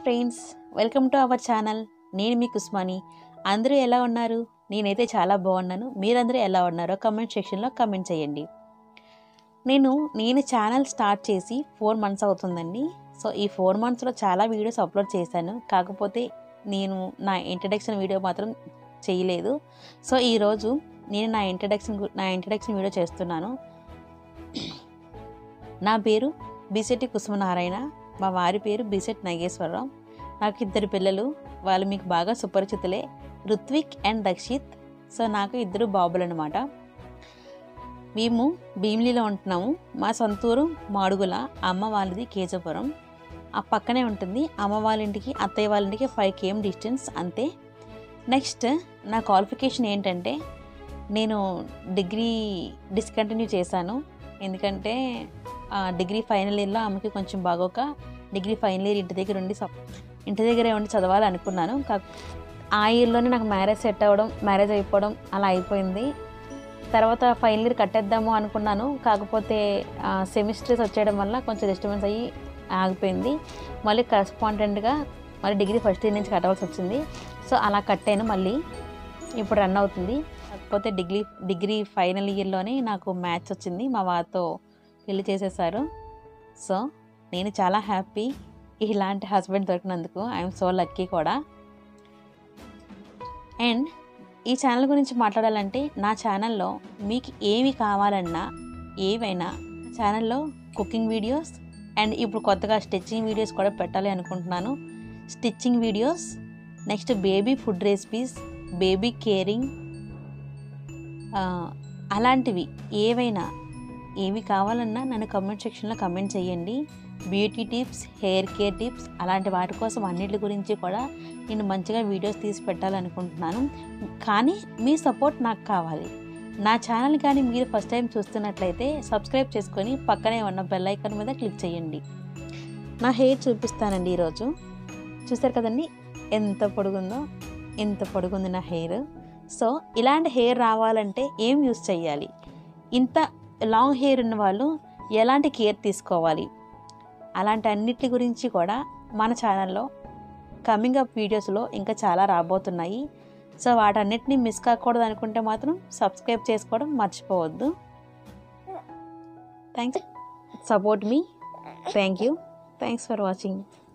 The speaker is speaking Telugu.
friends welcome to our channel నేను మీ కుస్మాని అందరూ ఎలా ఉన్నారు నేనైతే చాలా బాగున్నాను మీరందరూ ఎలా ఉన్నారో కమెంట్ సెక్షన్లో కమెంట్ చేయండి నేను నేను ఛానల్ స్టార్ట్ చేసి ఫోర్ మంత్స్ అవుతుందండి సో ఈ ఫోర్ మంత్స్లో చాలా వీడియోస్ అప్లోడ్ చేశాను కాకపోతే నేను నా ఇంట్రడక్షన్ వీడియో మాత్రం చేయలేదు సో ఈరోజు నేను నా ఇంట్రడక్షన్ గు- నా ఇంట్రడక్షన్ వీడియో చేస్తున్నాను నా పేరు బిసెట్టి కుసుమనారాయణ మా వారి పేరు బిసెట్ నాగేశ్వరరావు నాకు ఇద్దరు పిల్లలు వాళ్ళు మీకు బాగా సుపరిచితులే రుత్విక్ అండ్ దక్షిత్ సో నాకు ఇద్దరు బాబులు అనమాట మేము భీమిలిలో ఉంటున్నాము మా సొంతూరు మాడుగుల అమ్మ వాళ్ళది కేజపురం ఆ పక్కనే ఉంటుంది అమ్మ వాళ్ళ ఇంటికి అత్తయ్య వాళ్ళ ఇంటికి ఫైవ్ కేఎం డిస్టెన్స్ అంతే నెక్స్ట్ నా క్వాలిఫికేషన్ ఏంటంటే నేను డిగ్రీ డిస్కంటిన్యూ చేశాను ఎందుకంటే ఆ, డిగ్రీ ఫైనల్ ఇయర్లో ఆమెకి కొంచెం బాగోక డిగ్రీ ఫైనల్ ఇయర్ ఇంటి దగ్గర ఉండి సప్- ఇంటి దగ్గరే ఉండి చదవాలి అనుకున్నాను కా ఆ ఇయర్లోనే నాకు మ్యారేజ్ సెట్ అవ్వడం మ్యారేజ్ అయిపోవడం అలా అయిపోయింది తర్వాత ఫైనల్ ఇయర్ కట్టేద్దాము అనుకున్నాను కాకపోతే సెమిస్టర్స్ వచ్చేయడం వల్ల కొంచెం డిస్టర్బెన్స్ అయ్యి ఆగిపోయింది మళ్ళీ కరెస్పాండెంట్గా మళ్ళీ డిగ్రీ ఫస్ట్ ఇయర్ నుంచి కట్టవలసి వచ్చింది సో అలా కట్టాను మళ్ళీ ఇప్పుడు రన్ అవుతుంది కాకపోతే డిగ్రీ డిగ్రీ ఫైనల్ ఇయర్లోనే నాకు మ్యాచ్ వచ్చింది మా వారితో పెళ్లి చేసేసారు సో నేను చాలా హ్యాపీ ఇలాంటి హస్బెండ్ దొరికినందుకు ఐఎమ్ సో లక్కీ కూడా అండ్ ఈ ఛానల్ గురించి మాట్లాడాలంటే నా ఛానల్లో మీకు ఏమి కావాలన్నా ఏవైనా ఛానల్లో కుకింగ్ వీడియోస్ అండ్ ఇప్పుడు కొత్తగా స్టిచ్చింగ్ వీడియోస్ కూడా పెట్టాలి అనుకుంటున్నాను stitching videos next baby food recipes baby caring అలాంటివి ఏవైనా ఏవి కావాలన్నా నన్ను కమెంట్ సెక్షన్లో కమెంట్ చేయండి beauty tips hair care tips అలాంటి వాటి కోసం అన్నిటి గురించి కూడా నేను మంచిగా వీడియోస్ తీసి పెట్టాలనుకుంటున్నాను కానీ మీ సపోర్ట్ నాకు కావాలి నా ఛానల్ కానీ మీరు ఫస్ట్ టైం చూస్తున్నట్లయితే సబ్స్క్రైబ్ చేసుకొని పక్కనే ఉన్న బెల్ ఐకాన్ మీద క్లిక్ చేయండి నా హెయిర్ చూపిస్తానండి ఈరోజు చూస్తారు కదండి ఎంత పొడుగుందో ఎంత పొడుగుంది నా హెయిర్ సో ఇలాంటి హెయిర్ రావాలంటే ఏం యూస్ చేయాలి ఇంత లాంగ్ హెయిర్ ఉన్న వాళ్ళు ఎలాంటి కేర్ తీసుకోవాలి అలాంటి అన్నిటి గురించి కూడా మన ఛానల్లో కమింగ్ అప్ వీడియోస్లో ఇంకా చాలా రాబోతున్నాయి సో వాటన్నిటిని మిస్ కాకూడదు అనుకుంటే మాత్రం సబ్స్క్రైబ్ చేసుకోవడం మర్చిపోవద్దు థ్యాంక్స్ సపోర్ట్ మీ thank you thanks for watching